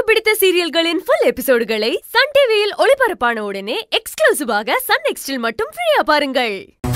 பிடித்த சீரியல்களின் full எபிசோடுகளை Sun டிவியில் ஒளிபரப்பான உடனே எக்ஸ்க்ளூசிவாக சன் நெக்ஸ்டில் மட்டும் ஃப்ரீயா பாருங்கள்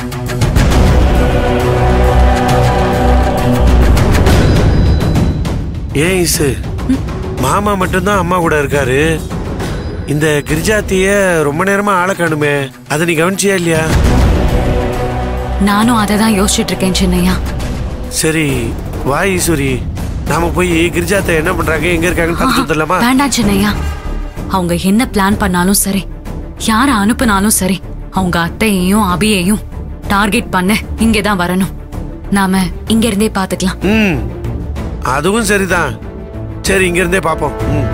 ஏன் இசு மாமா மட்டும்தான் அம்மா கூட இருக்காரு இந்த கிரிஜாத்திய ரொம்ப நேரமா ஆளை காணுமே அதை நீ கவனிச்சியா இல்லையா நானும் அதை தான் யோசிச்சுட்டு இருக்கேன் சின்னையா சரி வா ஈஸ்வரி நாம போய் கிரிஜாத்தை என்ன பண்றாங்க எங்க இருக்காங்கன்னு பார்த்துட்டு வந்துடலாமா வேண்டாம் சின்னையா அவங்க என்ன பிளான் பண்ணாலும் சரி யார அனுப்புனாலும் சரி அவங்க அத்தையையும் அபியையும் டார்கெட் பண்ண இங்கே தான் வரணும் நாம இங்க இருந்தே பாத்துக்கலாம் ம் அதுவும் சரிதான் சரி இங்க இருந்தே பாப்போம் ம்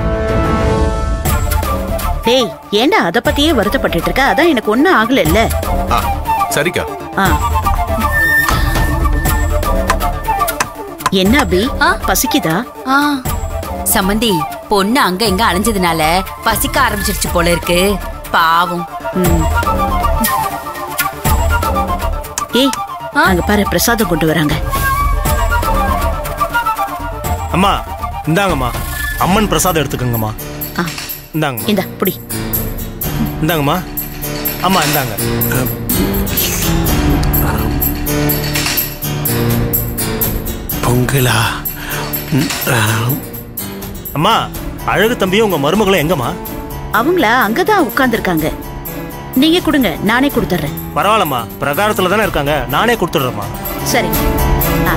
டேய் ஏன்டா அத பத்தியே வருத்தப்பட்டுட்டு இருக்க அதான் எனக்கு ஒண்ணும் ஆகல இல்ல ஆ சரிக்கா என்ன அபி ஆ? பசிக்குதா ஆ சம்மந்தி பொண்ணு அங்க இங்க அலைஞ்சதுனால பசிக்க ஆரம்பிச்சிருச்சு போல இருக்கு பாவம் ம். ஏய் அங்க பாரு பிரசாதம் கொண்டு வராங்க அம்மா இந்தாங்கம்மா அம்மன் பிரசாதம் எடுத்துக்கோங்கம்மா ஆ, இந்தாங்கம்மா இந்தா புடி இந்தாங்கம்மா அம்மா இந்தாங்க பொங்கலா ம், ஆ, அம்மா அழகு தம்பியும் உங்க மருமகளும் எங்கம்மா அவங்கள அங்கதான் உட்கார்ந்திருக்காங்க நீங்க கொடுங்க நானே கொடுத்துட்றேன் பரவாயில்லம்மா பிரகாரத்துல தானே இருக்காங்க நானே கொடுத்துட்றேம்மா சரி ஆ,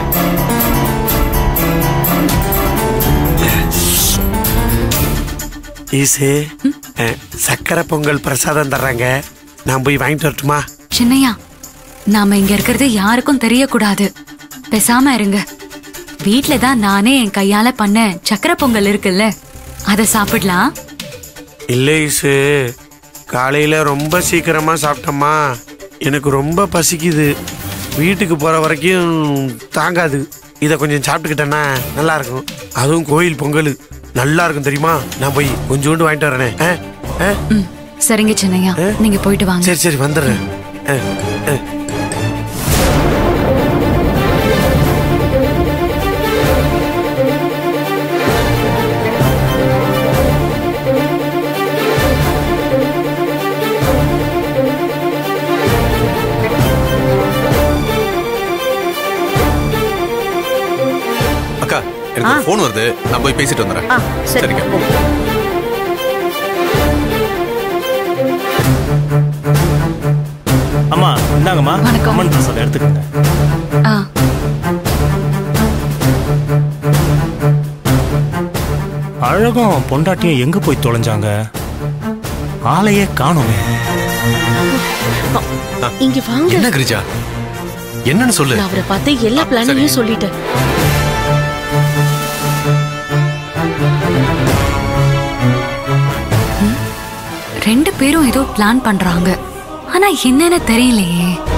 ஈசு ஆ, சக்கரை பொங்கல் பிரசாதம் தர்றாங்க நான் போய் வாங்கிட்டு வரட்டுமா சின்னையா நாம இங்க இருக்கிறது யாருக்கும் தெரியக்கூடாது பேசாம இருங்க வீட்ல தான் நானே என் கையால பண்ண சக்கரை பொங்கல் இருக்குல்ல அத சாப்பிடலாம் இல்லை ஈசு காலையில ரொம்ப சீக்கிரமா சாப்பிட்டோமா எனக்கு ரொம்ப பசிக்குது வீட்டுக்கு போற வரைக்கும் தாங்காது இதை கொஞ்சம் சாப்பிட்டுக்கிட்டேன்னா நல்லா இருக்கும் அதுவும் கோயில் பொங்கல் நல்லா இருக்கும் தெரியுமா நான் போய் கொஞ்சோண்டு வாங்கிட்டு வரேனே ஆ? ஆ? ம் சரிங்க சின்னையா நீங்க போயிட்டு வாங்க சரி சரி வந்துடுறேன் ஆ, ஆ. அக்கா எனக்கு ஒரு ஃபோன் வருது நான் போய் பேசிட்டு வந்துடுறேன் ஆ சரி சரிங்க. போ. அம்மா இந்தாங்கம்மா வணக்கம். அம்மன் பிரசாதம் எடுத்துக்கோங்க ஆ அழகும் பொண்டாட்டியும் எங்க போய் தொலைஞ்சாங்க ஆளையே காணுமே இங்க வாங்க என்ன கிரிஜா என்னன்னு சொல்லு நான் அவரை பார்த்து எல்லா பிளானையும் சொல்லிட்டேன் ரெண்டு பேரும் ஏதோ பிளான் பண்றாங்க ஆனா என்னன்னு தெரியலையே